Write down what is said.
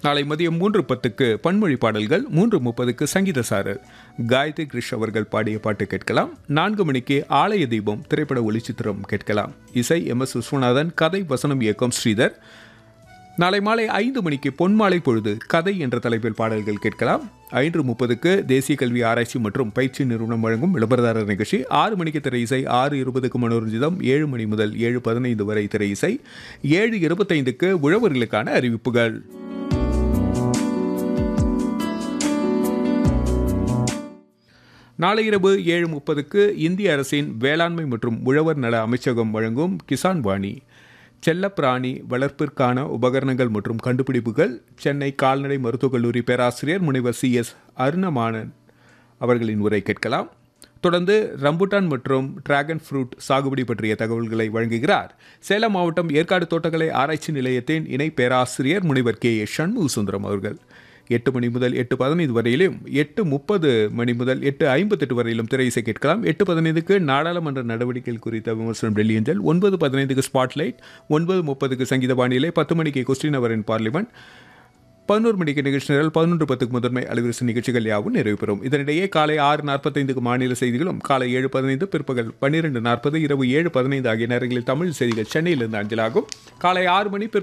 நாளை மதியம் மூன்று பத்துக்கு பன்மொழி பாடல்கள் மூன்று முப்பதுக்கு சங்கீத சாரல் காயத்ரி கிரிஷ் அவர்கள் பாடிய பாட்டு கேட்கலாம் நான்கு மணிக்கு ஆலய தீபம் திரைப்பட ஒளிச்சித்திரம் கேட்கலாம் இசை எம் எஸ் விஸ்வநாதன் கதை வசனம் இயக்கம் ஸ்ரீதர் நாளை மாலை ஐந்து மணிக்கு பொன்மாலை பொழுது கதை என்ற தலைப்பில் பாடல்கள் கேட்கலாம் ஐந்து முப்பதுக்கு தேசிய கல்வி ஆராய்ச்சி மற்றும் பயிற்சி நிறுவனம் வழங்கும் விளம்பரதாரர் நிகழ்ச்சி ஆறு மணிக்கு திரை இசை ஆறு இருபதுக்கு மனோரஞ்சிதம் ஏழு மணி முதல் ஏழு பதினைந்து வரை திரை இசை ஏழு இருபத்தைந்துக்கு உழவர்களுக்கான அறிவிப்புகள் நாளை இரவு ஏழு முப்பதுக்கு இந்திய அரசின் வேளாண்மை மற்றும் உழவர் நல அமைச்சகம் வழங்கும் கிசான் வாணி செல்லப்பிராணி வளர்ப்பிற்கான உபகரணங்கள் மற்றும் கண்டுபிடிப்புகள் சென்னை கால்நடை மருத்துவக் கல்லூரி பேராசிரியர் முனைவர் சி எஸ் அருணமானன் அவர்களின் உரை கேட்கலாம் தொடர்ந்து ரம்புட்டான் மற்றும் டிராகன் ஃப்ரூட் சாகுபடி பற்றிய தகவல்களை வழங்குகிறார் சேலம் மாவட்டம் ஏற்காடு தோட்டக்கலை ஆராய்ச்சி நிலையத்தின் இணை பேராசிரியர் முனைவர் கே எஸ் சண்முக சுந்தரம் அவர்கள் எட்டு மணி முதல் எட்டு பதினைந்து வரையிலும் எட்டு முப்பது மணி முதல் எட்டு ஐம்பத்தெட்டு வரையிலும் திரை இசை கேட்கலாம் எட்டு பதினைந்துக்கு நாடாளுமன்ற நடவடிக்கைகள் குறித்த விமர்சனம் டெல்லி அஞ்சல் ஒன்பது பதினைந்துக்கு ஸ்பாட்லைட் ஒன்பது முப்பதுக்கு சங்கீத வானிலை பத்து மணிக்கு கொஸ்டின் அவர் இன் பார்லிமெண்ட் பதினோரு மணிக்கு நிகழ்ச்சி நிரல் பதினொன்று பத்துக்கு முதன்மை அலுவலக நிகழ்ச்சிகள் யாவும் நிறைவு பெறும் இதனிடையே காலை ஆறு நாற்பத்தைந்துக்கு மாநில செய்திகளும் காலை ஏழு பதினைந்து பிற்பகல் பன்னிரெண்டு நாற்பது இரவு ஏழு பதினைந்து ஆகிய நேரங்களில் தமிழ் செய்திகள் சென்னையிலிருந்து அஞ்சலாகும் காலை ஆறு மணி பிற்ப